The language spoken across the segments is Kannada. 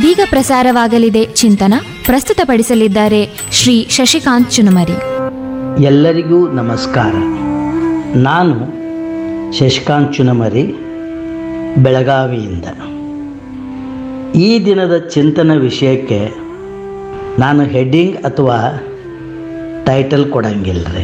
ಇದೀಗ ಪ್ರಸಾರವಾಗಲಿದೆ ಚಿಂತನ ಪ್ರಸ್ತುತಪಡಿಸಲಿದ್ದಾರೆ ಶ್ರೀ ಶಶಿಕಾಂತ್ ಚುನುಮರಿ ಎಲ್ಲರಿಗೂ ನಮಸ್ಕಾರ ನಾನು ಶಶಿಕಾಂತ್ ಚುನಮರಿ ಬೆಳಗಾವಿಯಿಂದ ಈ ದಿನದ ಚಿಂತನ ವಿಷಯಕ್ಕೆ ನಾನು ಹೆಡ್ಡಿಂಗ್ ಅಥವಾ ಟೈಟಲ್ ಕೊಡಂಗಿಲ್ಲ ರೀ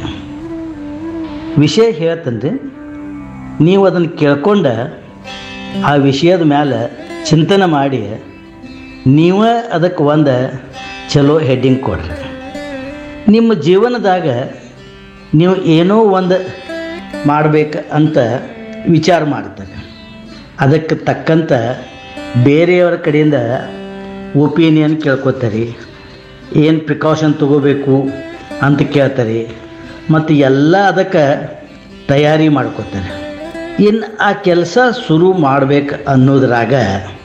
ವಿಷಯ ಹೇಳ್ತೇನೆ ನೀವು ಅದನ್ನು ಕೇಳ್ಕೊಂಡ ಆ ವಿಷಯದ ಮೇಲೆ ಚಿಂತನೆ ಮಾಡಿ ನೀವೇ ಅದಕ್ಕೆ ಒಂದು ಚಲೋ ಹೆಡ್ಡಿಂಗ್ ಕೊಡ್ರಿ ನಿಮ್ಮ ಜೀವನದಾಗ ನೀವು ಏನೋ ಒಂದು ಮಾಡಬೇಕು ಅಂತ ವಿಚಾರ ಮಾಡ್ತಾರೆ ಅದಕ್ಕೆ ತಕ್ಕಂಥ ಬೇರೆಯವರ ಕಡೆಯಿಂದ ಒಪಿನಿಯನ್ ಕೇಳ್ಕೊತಾರೆ ಏನು ಪ್ರಿಕಾಷನ್ ತಗೋಬೇಕು ಅಂತ ಕೇಳ್ತಾರೆ ಮತ್ತು ಎಲ್ಲ ಅದಕ್ಕೆ ತಯಾರಿ ಮಾಡ್ಕೋತಾರೆ ಇನ್ನು ಆ ಕೆಲಸ ಶುರು ಮಾಡ್ಬೇಕು ಅನ್ನೋದ್ರಾಗ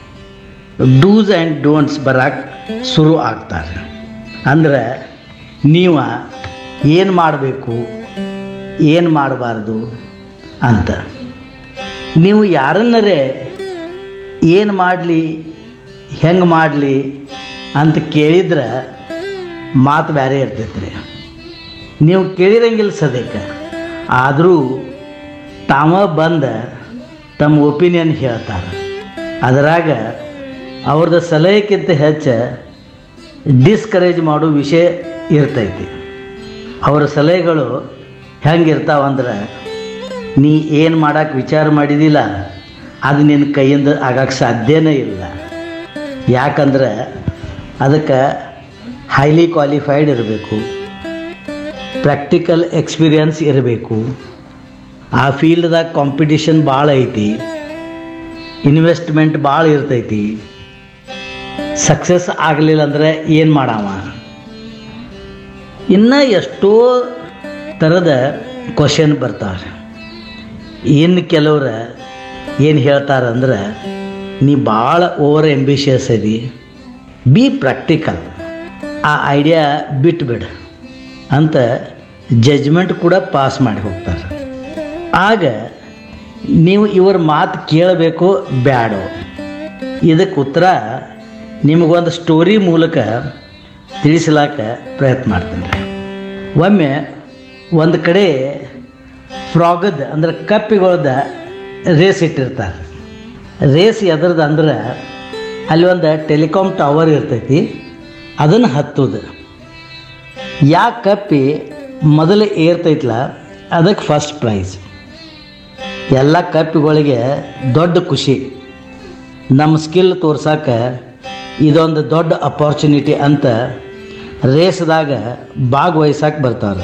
ಡೂಸ್ ಆ್ಯಂಡ್ ಡೋಂಟ್ಸ್ ಬರಕ್ಕೆ ಶುರು ಆಗ್ತಾರೆ ಅಂದ್ರೆ ನೀವು ಏನು ಮಾಡಬೇಕು ಏನು ಮಾಡಬಾರ್ದು ಅಂತ ನೀವು ಯಾರನ್ನರೇ ಏನು ಮಾಡಲಿ ಹೆಂಗೆ ಮಾಡಲಿ ಅಂತ ಕೇಳಿದ್ರೆ ಮಾತು ಬೇರೆ ಇರ್ತೈತೆ ರೀ ನೀವು ಕೇಳಿರಂಗಿಲ್ಲ ಸದ್ಯಕ್ಕೆ ಆದರೂ ತಾವ ಬಂದ ತಮ್ಮ ಒಪಿನಿಯನ್ ಹೇಳ್ತಾರೆ ಅದರಾಗ ಅವ್ರದ್ದು ಸಲಹೆಕ್ಕಿಂತ ಹೆಚ್ಚು ಡಿಸ್ಕರೇಜ್ ಮಾಡೋ ವಿಷಯ ಇರ್ತೈತಿ ಅವರ ಸಲಹೆಗಳು ಹೆಂಗಿರ್ತಾವಂದ್ರೆ ನೀ ಏನು ಮಾಡಕ್ಕೆ ವಿಚಾರ ಮಾಡಿದಿಲ್ಲ ಅದು ನಿನ್ನ ಕೈಯಿಂದ ಆಗಕ್ಕೆ ಸಾಧ್ಯನೇ ಇಲ್ಲ ಯಾಕಂದ್ರೆ ಅದಕ್ಕೆ ಹೈಲಿ ಕ್ವಾಲಿಫೈಡ್ ಇರಬೇಕು ಪ್ರಾಕ್ಟಿಕಲ್ ಎಕ್ಸ್ಪೀರಿಯನ್ಸ್ ಇರಬೇಕು ಆ ಫೀಲ್ಡ್ದಾಗ ಕಾಂಪಿಟಿಷನ್ ಭಾಳ ಐತಿ ಇನ್ವೆಸ್ಟ್ಮೆಂಟ್ ಭಾಳ ಇರ್ತೈತಿ ಸಕ್ಸಸ್ ಆಗಲಿಲ್ಲ ಅಂದರೆ ಏನು ಮಾಡಾವ ಇನ್ನು ಎಷ್ಟೋ ಥರದ ಕ್ವಶನ್ ಬರ್ತಾವೆ ಇನ್ನು ಕೆಲವ್ರು ಏನು ಹೇಳ್ತಾರಂದ್ರೆ ನೀ ಭಾಳ ಓವರ್ ಎಂಬಿಷಿಯಸ್ ಅದಿ ಬಿ ಪ್ರಾಕ್ಟಿಕಲ್ ಆ ಐಡಿಯಾ ಬಿಟ್ಬಿಡು ಅಂತ ಜಜ್ಮೆಂಟ್ ಕೂಡ ಪಾಸ್ ಮಾಡಿ ಹೋಗ್ತಾರೆ ಆಗ ನೀವು ಇವರ ಮಾತು ಕೇಳಬೇಕು ಬ್ಯಾಡೋ ಇದಕ್ಕೆ ಉತ್ತರ ನಿಮಗೊಂದು ಸ್ಟೋರಿ ಮೂಲಕ ತಿಳಿಸಲಾಕ ಪ್ರಯತ್ನ ಮಾಡ್ತೀನಿ ರೀ ಒಮ್ಮೆ ಒಂದು ಕಡೆ ಫ್ರಾಗದ ಅಂದ್ರೆ ಕಪ್ಪಿಗಳದ ರೇಸ್ ಇಟ್ಟಿರ್ತಾರೆ ರೇಸ್ ಎದ್ರದ್ದು ಅಂದ್ರೆ ಅಲ್ಲಿ ಒಂದು ಟೆಲಿಕಾಮ್ ಟವರ್ ಇರ್ತೈತಿ ಅದನ್ನು ಹತ್ತೋದು ಯಾ ಕಪ್ಪಿ ಮೊದಲು ಏರ್ತೈತ್ಲ ಅದಕ್ಕೆ ಫಸ್ಟ್ ಪ್ರೈಸ್ ಎಲ್ಲ ಕಪ್ಪಿಗಳಿಗೆ ದೊಡ್ಡ ಖುಷಿ ನಮ್ಮ ಸ್ಕಿಲ್ ತೋರ್ಸಕ್ಕೆ ಇದೊಂದು ದೊಡ್ಡ ಅಪಾರ್ಚುನಿಟಿ ಅಂತ ರೇಸ್ದಾಗ ಭಾಗವಹಿಸಕ್ಕೆ ಬರ್ತಾರೆ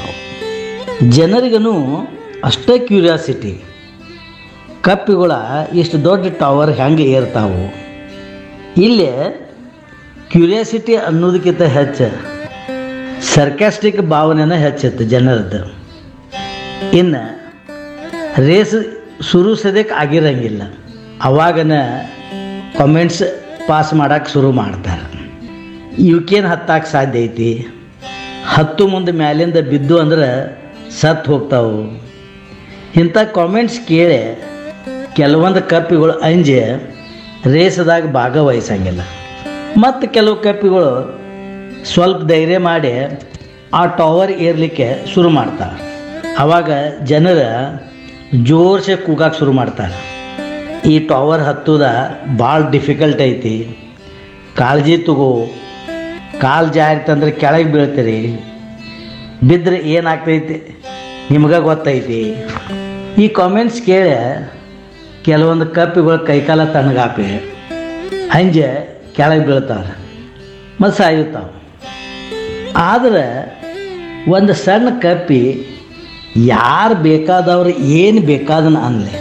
ಜನರಿಗೂ ಅಷ್ಟೇ ಕ್ಯೂರಿಯಾಸಿಟಿ ಕಪ್ಪಿಗಳ ಇಷ್ಟು ದೊಡ್ಡ ಟವರ್ ಹೆಂಗೆ ಏರ್ತಾವು ಇಲ್ಲಿ ಕ್ಯೂರಿಯಾಸಿಟಿ ಅನ್ನೋದಕ್ಕಿಂತ ಹೆಚ್ಚು ಸರ್ಕ್ಯಾಸ್ಟಿಕ್ ಭಾವನೆನ ಹೆಚ್ಚಿತ್ತು ಜನರದ್ದು ಇನ್ನು ರೇಸ್ ಶುರು ಸದ್ಯಕ್ಕೆ ಆಗಿರಂಗಿಲ್ಲ ಅವಾಗನ ಕಾಮೆಂಟ್ಸ್ ಪಾಸ್ ಮಾಡೋಕ್ಕೆ ಶುರು ಮಾಡ್ತಾರೆ ಇವಕ್ಕೇನು ಹತ್ತಕ್ಕೆ ಸಾಧ್ಯ ಐತಿ ಹತ್ತು ಮುಂದೆ ಮ್ಯಾಲಿಂದ ಬಿದ್ದು ಅಂದ್ರೆ ಸತ್ತು ಹೋಗ್ತಾವು ಇಂಥ ಕಾಮೆಂಟ್ಸ್ ಕೇಳಿ ಕೆಲವೊಂದು ಕಪ್ಪಿಗಳು ಅಂಜಿ ರೇಸ್ದಾಗ ಭಾಗವಹಿಸಂಗಿಲ್ಲ ಮತ್ತು ಕೆಲವು ಕಪ್ಪಿಗಳು ಸ್ವಲ್ಪ ಧೈರ್ಯ ಮಾಡಿ ಆ ಟವರ್ ಏರ್ಲಿಕ್ಕೆ ಶುರು ಮಾಡ್ತಾರೆ ಆವಾಗ ಜನರ ಜೋರ್ಸೆ ಕೂಗಕ್ಕೆ ಶುರು ಮಾಡ್ತಾರೆ ಈ ಟವರ್ ಹತ್ತುದ ಭಾಳ ಡಿಫಿಕಲ್ಟ್ ಐತಿ ಕಾಳಜಿ ತಗೋ ಕಾಲು ಜಾರಿತಂದ್ರೆ ಕೆಳಗೆ ಬೀಳ್ತೀರಿ ಬಿದ್ದರೆ ಏನಾಗ್ತೈತಿ ನಿಮ್ಗೆ ಗೊತ್ತೈತಿ ಈ ಕಾಮೆಂಟ್ಸ್ ಕೇಳಿ ಕೆಲವೊಂದು ಕಪ್ಪಿಗಳು ಕೈಕಾಲ ತಣ್ಣಗಾಪಿ ಹಂಗೆ ಕೆಳಗೆ ಬೀಳ್ತಾವೆ ಮತ್ತು ಸಾಯುತ್ತಾವೆ ಆದರೆ ಒಂದು ಸಣ್ಣ ಕಪ್ಪಿ ಯಾರು ಬೇಕಾದವ್ರು ಏನು ಬೇಕಾದನ್ನ ಅನ್ಲಿ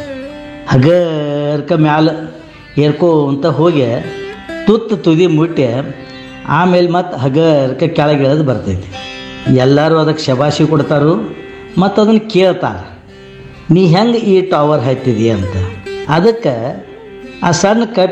ಹಗರ್ಕ ಮ್ಯಾಲ ಏರ್ಕೋಂತ ಹೋಗಿ ತುತ್ತು ತುದಿ ಮುಟ್ಟಿ ಆಮೇಲೆ ಮತ್ತು ಹಗರ್ಕ ಕೆಳಗೆ ಇಳಿದು ಬರ್ತೈತಿ ಎಲ್ಲರೂ ಅದಕ್ಕೆ ಶಬಾಷಿ ಕೊಡ್ತಾರು ಮತ್ತು ಅದನ್ನು ಕೇಳ್ತಾರೆ ನೀ ಹೆಂಗೆ ಈ ಟವರ್ ಹತ್ತಿದಿ ಅಂತ ಅದಕ್ಕೆ ಆ ಸಣ್ಣ ಕಪ್ಪಿ